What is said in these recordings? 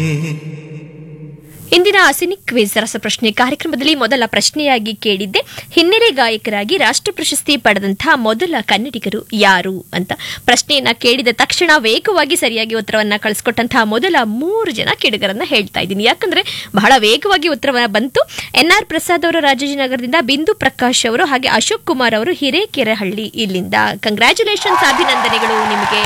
ಇಂದಿನ ಅಸಿನಿಕ್ ಕ್ವಿಜ್ ರಸಪ್ರಶ್ನೆ ಕಾರ್ಯಕ್ರಮದಲ್ಲಿ ಮೊದಲ ಪ್ರಶ್ನೆಯಾಗಿ ಕೇಳಿದ್ದೆ ಹಿನ್ನೆಲೆ ಗಾಯಕರಾಗಿ ರಾಷ್ಟ್ರ ಪ್ರಶಸ್ತಿ ಪಡೆದಂತಹ ಮೊದಲ ಕನ್ನಡಿಗರು ಯಾರು ಅಂತ ಪ್ರಶ್ನೆಯನ್ನ ಕೇಳಿದ ತಕ್ಷಣ ವೇಗವಾಗಿ ಸರಿಯಾಗಿ ಉತ್ತರವನ್ನ ಕಳಿಸ್ಕೊಟ್ಟಂತಹ ಮೊದಲ ಮೂರು ಜನ ಕೇಳುಗರನ್ನ ಹೇಳ್ತಾ ಇದ್ದೀನಿ ಯಾಕಂದ್ರೆ ಬಹಳ ವೇಗವಾಗಿ ಉತ್ತರವನ್ನ ಬಂತು ಎನ್ ಆರ್ ಪ್ರಸಾದ್ ಅವರು ರಾಜಾಜಿನಗರದಿಂದ ಬಿಂದು ಪ್ರಕಾಶ್ ಅವರು ಹಾಗೆ ಅಶೋಕ್ ಕುಮಾರ್ ಅವರು ಹಿರೇಕೆರೆಹಳ್ಳಿ ಇಲ್ಲಿಂದ ಕಂಗ್ರ್ಯಾಚುಲೇಷನ್ಸ್ ಅಭಿನಂದನೆಗಳು ನಿಮಗೆ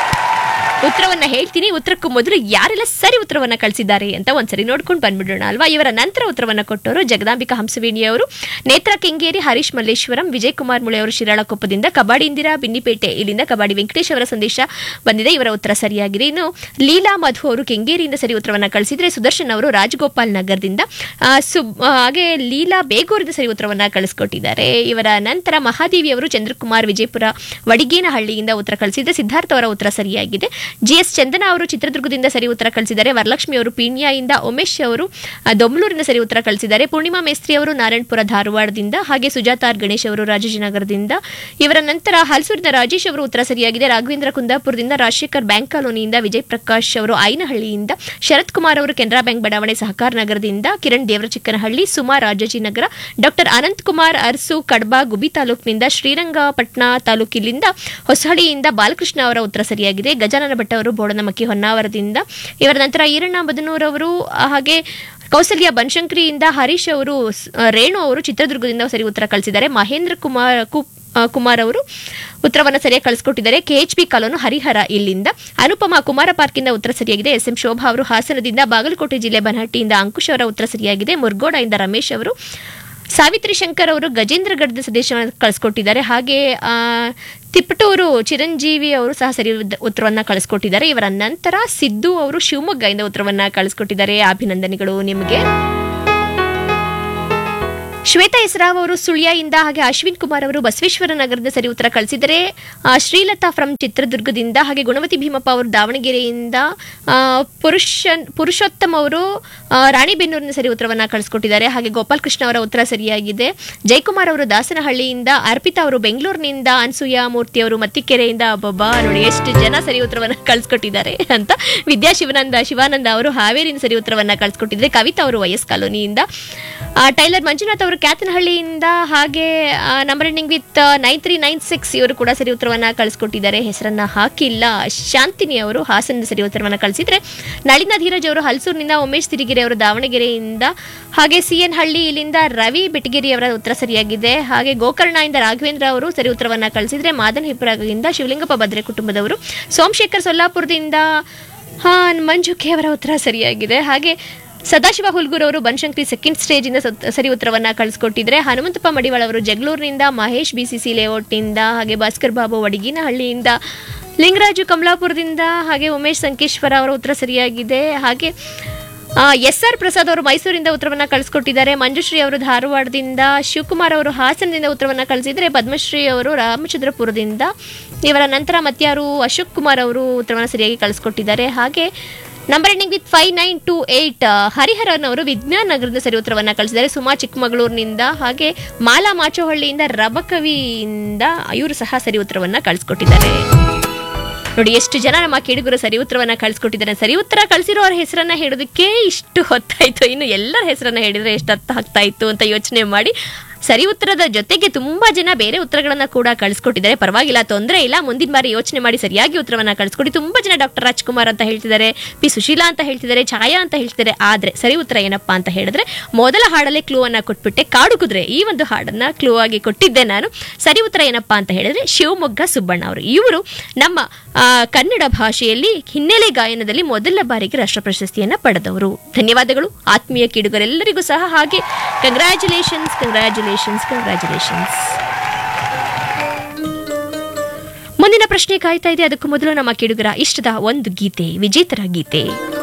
ಉತ್ತರವನ್ನ ಹೇಳ್ತೀನಿ ಉತ್ತರಕ್ಕೂ ಮೊದಲು ಯಾರೆಲ್ಲ ಸರಿ ಉತ್ತರವನ್ನ ಕಳಿಸಿದ್ದಾರೆ ಅಂತ ಒಂದ್ಸರಿ ನೋಡ್ಕೊಂಡು ಬಂದ್ಬಿಡೋಣ ಅಲ್ವಾ ಇವರ ನಂತರ ಉತ್ತರವನ್ನ ಕೊಟ್ಟವರು ಜಗದಾಂಬಿಕಾ ಹಂಸವೇಣಿ ಅವರು ನೇತ್ರ ಕೆಂಗೇರಿ ಹರೀಶ್ ಮಲ್ಲೇಶ್ವರಂ ವಿಜಯ್ ಕುಮಾರ್ ಮುಳೆ ಅವರು ಶಿರಾಳಕೊಪ್ಪದಿಂದ ಕಬಾಡಿ ಇಂದಿರಾ ಬಿನ್ನಿಪೇಟೆ ಇಲ್ಲಿಂದ ಕಬಾಡಿ ವೆಂಕಟೇಶ್ ಅವರ ಸಂದೇಶ ಬಂದಿದೆ ಇವರ ಉತ್ತರ ಸರಿಯಾಗಿದೆ ಇನ್ನು ಲೀಲಾ ಮಧು ಅವರು ಕೆಂಗೇರಿಯಿಂದ ಸರಿ ಉತ್ತರವನ್ನ ಕಳಿಸಿದ್ರೆ ಸುದರ್ಶನ್ ಅವರು ರಾಜಗೋಪಾಲ್ ನಗರದಿಂದ ಆ, ಸುಬ್- ಆ, ಹಾಗೆ ಲೀಲಾ ಬೇಗೂರಿಂದ ಸರಿ ಉತ್ತರವನ್ನ ಕಳಿಸ್ಕೊಟ್ಟಿದ್ದಾರೆ ಇವರ ನಂತರ ಮಹಾದೇವಿ ಅವರು ಚಂದ್ರಕುಮಾರ್ ವಿಜಯಪುರ ವಡಿಗೇನಹಳ್ಳಿಯಿಂದ ಉತ್ತರ ಕಳಿಸಿದ್ರೆ ಸಿದ್ಧಾರ್ಥ ಅವರ ಉತ್ತರ ಸರಿಯಾಗಿದೆ ಜಿ ಎಸ್ ಚಂದನ ಅವರು ಚಿತ್ರದುರ್ಗದಿಂದ ಸರಿ ಉತ್ತರ ಕಳಿಸಿದ್ದಾರೆ ವರಲಕ್ಷ್ಮಿ ಅವರು ಪೀಣ್ಯದಿಂದ ಉಮೇಶ್ ಅವರು ಆ, ದೊಮ್ಲೂರಿನ ಸರಿ ಉತ್ತರ ಕಳಿಸಿದ್ದಾರೆ ಪೂರ್ಣಿಮಾ ಮೇಸ್ತ್ರಿ ಅವರು ನಾರಾಯಣಪುರ ಧಾರವಾಡದಿಂದ ಹಾಗೆ ಸುಜಾತ ಆರ್ ಗಣೇಶ್ ಅವರು ರಾಜಾಜಿನಗರದಿಂದ ಇವರ ನಂತರ ಹಲಸೂರಿನ ರಾಜೇಶ್ ಅವರು ಉತ್ತರ ಸರಿಯಾಗಿದೆ ರಾಘವೇಂದ್ರ ಕುಂದಾಪುರದಿಂದ ರಾಜಶೇಖರ್ ಬ್ಯಾಂಕ್ ಕಾಲೋನಿಯಿಂದ ವಿಜಯ್ ಪ್ರಕಾಶ್ ಅವರು ಐನಹಳ್ಳಿಯಿಂದ ಶರತ್ ಕುಮಾರ್ ಅವರು ಕೆನರಾ ಬ್ಯಾಂಕ್ ಬಡಾವಣೆ ಸಹಕಾರ ನಗರದಿಂದ ಕಿರಣ್ ದೇವರಚಿಕ್ಕನಹಳ್ಳಿ ಸುಮಾ ರಾಜಾಜಿನಗರ ಡಾಕ್ಟರ್ ಅನಂತ್ ಕುಮಾರ್ ಅರಸು ಕಡ್ಬಾ ಗುಬಿ ತಾಲೂಕಿನಿಂದ ಶ್ರೀರಂಗಪಟ್ಟಣ ತಾಲೂಕಿನಿಂದ ಹೊಸಹಳ್ಳಿಯಿಂದ ಬಾಲಕೃಷ್ಣ ಅವರ ಉತ್ತರ ಸರಿಯಾಗಿದೆ ಗಜಾನನ ಭಟ್ ಅವರು ಬೋಡನಮಕ್ಕಿ ಹೊನ್ನಾವರದಿಂದ ಇವರ ನಂತರ ಈರಣ್ಣ ಬದನೂರವರು ಆ, ಹಾಗೆ ಕೌಸಲ್ಯ ಬನಶಂಕರಿಯಿಂದ ಹರೀಶ್ ಅವರು ಸ್- ಆ, ರೇಣು ಅವರು ಚಿತ್ರದುರ್ಗದಿಂದ ಸರಿ ಉತ್ತರ ಕಳಿಸಿದ್ದಾರೆ ಮಹೇಂದ್ರ ಕುಮಾರ್ ಕು- ಆ, ಕುಮಾರ್ ಅವರು ಉತ್ತರವನ್ನು ಸರಿಯಾಗಿ ಕಳಿಸ್ಕೊಟ್ಟಿದ್ದಾರೆ ಕೆಎಚ್ ಪಿ ಕಾಲೋನು ಹರಿಹರ ಇಲ್ಲಿಂದ ಅನುಪಮ ಕುಮಾರ ಪಾರ್ಕಿಂದ ಉತ್ತರ ಸರಿಯಾಗಿದೆ ಎಸ್ ಎಂ ಶೋಭಾ ಅವರು ಹಾಸನದಿಂದ ಬಾಗಲಕೋಟೆ ಜಿಲ್ಲೆ ಬನಹಟ್ಟಿಯಿಂದ ಅಂಕುಶ್ ಅವರ ಉತ್ತರ ಸರಿಯಾಗಿದೆ ಮುರ್ಗೋಡ ಇಂದ ರಮೇಶ್ ಅವರು ಸಾವಿತ್ರಿ ಶಂಕರ್ ಅವರು ಗಜೇಂದ್ರಗಢದ ಸಂದೇಶವನ್ನು ಕಳಿಸ್ಕೊಟ್ಟಿದ್ದಾರೆ ಹಾಗೆ ಆ, ತಿಪಟೂರು ಚಿರಂಜೀವಿ ಅವರು ಸಹ ಸರಿ ಉದ್- ಉತ್ತರವನ್ನ ಕಳಿಸ್ಕೊಟ್ಟಿದ್ದಾರೆ ಇವರ ನಂತರ ಸಿದ್ದು ಅವರು ಶಿವಮೊಗ್ಗದಿಂದ ಉತ್ತರವನ್ನ ಕಳಿಸ್ಕೊಟ್ಟಿದ್ದಾರೆ ಅಭಿನಂದನೆಗಳು ನಿಮಗೆ ಶ್ವೇತಾ ಇಸ್ರಾವ್ ಅವರು ಸುಳ್ಯದಿಂದ ಹಾಗೆ ಅಶ್ವಿನ್ ಕುಮಾರ್ ಅವರು ಬಸವೇಶ್ವರ ನಗರದ ಸರಿ ಉತ್ತರ ಕಳಿಸಿದರೆ ಆ, ಶ್ರೀಲತಾ ಫ್ರಮ್ ಚಿತ್ರದುರ್ಗದಿಂದ ಹಾಗೆ ಗುಣವತಿ ಭೀಮಪ್ಪ ಅವರು ದಾವಣಗೆರೆಯಿಂದ ಆ, ಪುರುಷನ್ ಪುರುಷೋತ್ತಮ್ ಅವರು ಆ, ರಾಣಿಬೆನ್ನೂರಿನ ಸರಿ ಉತ್ತರವನ್ನ ಕಳಿಸ್ಕೊಟ್ಟಿದ್ದಾರೆ ಹಾಗೆ ಗೋಪಾಲ್ ಕೃಷ್ಣ ಅವರ ಉತ್ತರ ಸರಿಯಾಗಿದೆ ಜಯಕುಮಾರ್ ಅವರು ದಾಸನಹಳ್ಳಿಯಿಂದ ಅರ್ಪಿತಾ ಅವರು ಬೆಂಗಳೂರಿನಿಂದ ಅನ್ಸೂಯ ಮೂರ್ತಿ ಅವರು ಮತ್ತಿಕೆರೆಯಿಂದ ಅಬ್ಬಬ್ಬಾ ನೋಡಿ ಎಷ್ಟು ಜನ ಸರಿ ಉತ್ತರವನ್ನ ಕಳಿಸ್ಕೊಟ್ಟಿದ್ದಾರೆ ಅಂತ ವಿದ್ಯಾ ಶಿವಾನಂದ ಶಿವಾನಂದ ಅವರು ಹಾವೇರಿಯಿಂದ ಸರಿ ಉತ್ತರವನ್ನ ಕಳಿಸ್ಕೊಟ್ಟಿದ್ದಾರೆ ಕವಿತಾ ಅವರು ವೈಎಸ್ ಕಾಲೋನಿಯಿಂದ ಆ, ಟೈಲರ್ ಮಂಜುನಾಥ್ ಅವರು ಕ್ಯಾತನಹಳ್ಳಿಯಿಂದ ಹಾಗೆ number ending with nine three nine six ಇವರು ಕೂಡ ಸರಿ ಉತ್ತರವನ್ನ ಕಳಿಸ್ಕೊಟ್ಟಿದ್ದಾರೆ ಹೆಸರನ್ನ ಹಾಕಿಲ್ಲ ಶಾಂತಿನಿ ಅವರು ಹಾಸನದ ಸರಿ ಉತ್ತರವನ್ನ ಕಳಿಸಿದ್ರೆ ನಳಿನ ಧೀರಜ್ ಅವರು ಹಲಸೂರಿನಿಂದ ಉಮೇಶ್ ತಿರಿಗೆರೆ ಅವರು ದಾವಣಗೆರೆಯಿಂದ ಹಾಗೆ ಸಿ ಎನ್ ಹಳ್ಳಿ ಇಲ್ಲಿಂದ ರವಿ ಬೆಟಗೇರಿ ಅವರ ಉತ್ತರ ಸರಿಯಾಗಿದೆ ಹಾಗೆ ಗೋಕರ್ಣ ಇಂದ ರಾಘವೇಂದ್ರ ಅವರು ಸರಿ ಉತ್ತರವನ್ನ ಕಳಿಸಿದ್ರೆ ಮಾದನ್ ಹಿಪ್ಪರಾಗಿಂದ ಶಿವಲಿಂಗಪ್ಪ ಭದ್ರೆ ಕುಟುಂಬದವರು ಸೋಮಶೇಖರ್ ಸೊಲ್ಲಾಪುರದಿಂದ ಹಾ ಮಂಜು ಕೆ ಅವರ ಉತ್ತರ ಸರಿಯಾಗಿದೆ ಹಾಗೆ ಸದಾಶಿವ ಹುಲ್ಗೂರ್ ಅವರು ಬನಶಂಕರಿ ಸೆಕೆಂಡ್ ಸ್ಟೇಜ್ ಇಂದ ಸತ್- ಸರಿ ಉತ್ತರವನ್ನ ಕಳಿಸ್ಕೊಟ್ಟಿದ್ರೆ ಹನುಮಂತಪ್ಪ ಮಡಿವಾಳ ಅವರು ಜಗಳೂರಿನಿಂದ ಮಹೇಶ್ ಬಿಸಿಸಿ ಲೇಔಟ್ನಿಂದ ಹಾಗೆ ಭಾಸ್ಕರ್ ಬಾಬು ವಡಗಿನಹಳ್ಳಿಯಿಂದ ಲಿಂಗರಾಜು ಕಮಲಾಪುರದಿಂದ ಹಾಗೆ ಉಮೇಶ್ ಸಂಕೇಶ್ವರ ಅವರ ಉತ್ತರ ಸರಿಯಾಗಿದೆ ಹಾಗೆ ಎಸ್ ಆರ್ ಪ್ರಸಾದ್ ಅವರು ಮೈಸೂರಿಂದ ಉತ್ತರವನ್ನ ಕಳಿಸ್ಕೊಟ್ಟಿದ್ದಾರೆ ಮಂಜುಶ್ರೀ ಅವರು ಧಾರವಾಡದಿಂದ ಶಿವಕುಮಾರ್ ಅವರು ಹಾಸನದಿಂದ ಉತ್ತರವನ್ನ ಕಳಿಸಿದ್ರೆ ಪದ್ಮಶ್ರೀ ಅವರು ರಾಮಚಂದ್ರಪುರದಿಂದ ಇವರ ನಂತರ ಮತ್ಯಾರು ಅಶೋಕ್ ಕುಮಾರ್ ಅವರು ಉತ್ತರವನ್ನ ಸರಿಯಾಗಿ ಕಳಿಸ್ಕೊಟ್ಟಿದ್ದಾರೆ ಹಾಗೆ number ending with five nine two eight Hariharan ಅವರು ವಿಜ್ಞಾನ ನಗರದ ಸರಿ ಉತ್ತರವನ್ನ ಕಳಿಸಿದ್ದಾರೆ ಸುಮಾ ಚಿಕ್ಕಮಗಳೂರಿನಿಂದ ಹಾಗೆ ಮಾಲಾ ಮಾಚೋಹಳ್ಳಿಯಿಂದ ರಬಕವಿಯಿಂದ ಇವರು ಸಹ ಸರಿ ಉತ್ತರವನ್ನ ಕಳಿಸ್ಕೊಟ್ಟಿದ್ದಾರೆ ನೋಡಿ ಎಷ್ಟು ಜನ ನಮ್ಮ ಕೇಳುಗರು ಸರಿ ಉತ್ತರವನ್ನ ಕಳಿಸ್ಕೊಟ್ಟಿದ್ದಾರೆ ಸರಿ ಉತ್ತರ ಕಳಿಸಿರೋರ ಹೆಸರನ್ನ ಹೇಳೋದಕ್ಕೆ ಇಷ್ಟು ಹೊತ್ತಾಯ್ತು ಇನ್ನು ಎಲ್ಲರ ಹೆಸರನ್ನ ಹೇಳಿದ್ರೆ ಎಷ್ಟು ಅರ್ಥ ಆಗ್ತಾ ಇತ್ತು ಅಂತ ಯೋಚನೆ ಮಾಡಿ ಸರಿ ಉತ್ತರದ ಜೊತೆಗೆ ತುಂಬಾ ಜನ ಬೇರೆ ಉತ್ತರಗಳನ್ನ ಕೂಡ ಕಳಿಸ್ಕೊಟ್ಟಿದ್ದಾರೆ ಪರವಾಗಿಲ್ಲ ತೊಂದರೆ ಇಲ್ಲ ಮುಂದಿನ ಬಾರಿ ಯೋಚನೆ ಮಾಡಿ ಸರಿಯಾಗಿ ಉತ್ತರವನ್ನ ಕಳಿಸ್ಕೊಡಿ ತುಂಬಾ ಜನ ಡಾಕ್ಟರ್ ರಾಜ್ಕುಮಾರ್ ಅಂತ ಹೇಳ್ತಿದ್ದಾರೆ ಪಿ ಸುಶೀಲಾ ಅಂತ ಹೇಳ್ತಿದ್ದಾರೆ ಛಾಯಾ ಅಂತ ಹೇಳ್ತಿದ್ದಾರೆ ಆದ್ರೆ ಸರಿ ಉತ್ತರ ಏನಪ್ಪಾ ಅಂತ ಹೇಳಿದ್ರೆ ಮೊದಲ ಹಾಡಲ್ಲೇ ಕ್ಲೂ ಅನ್ನ ಕೊಟ್ಬಿಟ್ಟೆ ಕಾಡು ಕುದುರೆ ಈ ಒಂದು ಹಾಡನ್ನ ಕ್ಲೂ ಆಗಿ ಕೊಟ್ಟಿದ್ದೆ ನಾನು ಸರಿ ಉತ್ತರ ಏನಪ್ಪಾ ಅಂತ ಹೇಳಿದ್ರೆ ಶಿವಮೊಗ್ಗ ಸುಬ್ಬಣ್ಣ ಅವರು ಇವರು ನಮ್ಮ ಆ, ಕನ್ನಡ ಭಾಷೆಯಲ್ಲಿ ಹಿನ್ನೆಲೆ ಗಾಯನದಲ್ಲಿ ಮೊದಲ ಬಾರಿಗೆ ರಾಷ್ಟ್ರ ಪ್ರಶಸ್ತಿಯನ್ನ ಪಡೆದವರು ಧನ್ಯವಾದಗಳು ಆತ್ಮೀಯ ಕಿಡುಗರೆಲ್ಲರಿಗೂ ಸಹ ಹಾಗೆ ಕಂಗ್ರ್ಯಾಚುಲೇಷನ್ಸ್ ಕಂಗ್ರ್ಯಾಚುಲೇಷನ್ಸ್ ಕಂಗ್ರ್ಯಾಚುಲೇಷನ್ಸ್ ಮುಂದಿನ ಪ್ರಶ್ನೆ ಕಾಯ್ತಾ ಇದೆ ಅದಕ್ಕೂ ಮೊದಲು ನಮ್ಮ ಕಿಡುಗರ ಇಷ್ಟದ ಒಂದು ಗೀತೆ ವಿಜೇತರ ಗೀತೆ